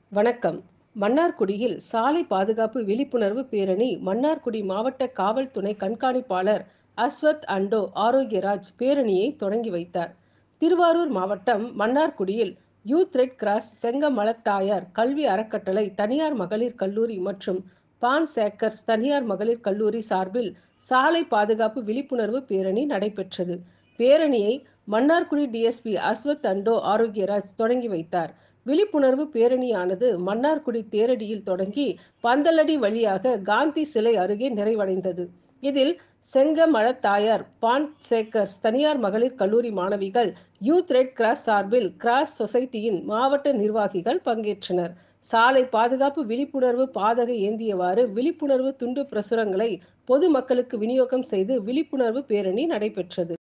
வணக்கம் மன்னார்குடியில் சாலை பாதுகாப்பு விழிப்புணர்வு பேரணி மன்னார்குடி மாவட்ட காவல் துணை கண்காணிப்பாளர் அஸ்வத் அண்டோ ஆரோக்கியராஜ் பேரணியை தொடங்கி வைத்தார் திருவாரூர் மாவட்டம் மன்னார்குடியில் யூத் ரெட் கிராஸ் செங்கமலத்தாயார் கல்வி அறக்கட்டளை தனியார் மகளிர் கல்லூரி மற்றும் பான் சேக்கர்ஸ் தனியார் மகளிர் கல்லூரி சார்பில் சாலை பாதுகாப்பு விழிப்புணர்வு பேரணி நடைபெற்றது பேரணியை மன்னார்குடி டிஎஸ்பி அஸ்வத் அண்டோ ஆரோக்கியராஜ் தொடங்கி வைத்தார் விழிப்புணர்வு பேரணியானது மன்னார்குடி தேரடியில் தொடங்கி பந்தலடி வழியாக காந்தி சிலை அருகே நிறைவடைந்தது இதில் செங்கமலத்தாயார் பான் சேக்கர்ஸ் தனியார் மகளிர் கல்லூரி மாணவிகள் யூத் ரெட் கிராஸ் சார்பில் கிராஸ் சொசைட்டியின் மாவட்ட நிர்வாகிகள் பங்கேற்றனர் சாலை பாதுகாப்பு விழிப்புணர்வு பாதகை ஏந்தியவாறு விழிப்புணர்வு துண்டு பிரசுரங்களை பொதுமக்களுக்கு விநியோகம் செய்து விழிப்புணர்வு பேரணி நடைபெற்றது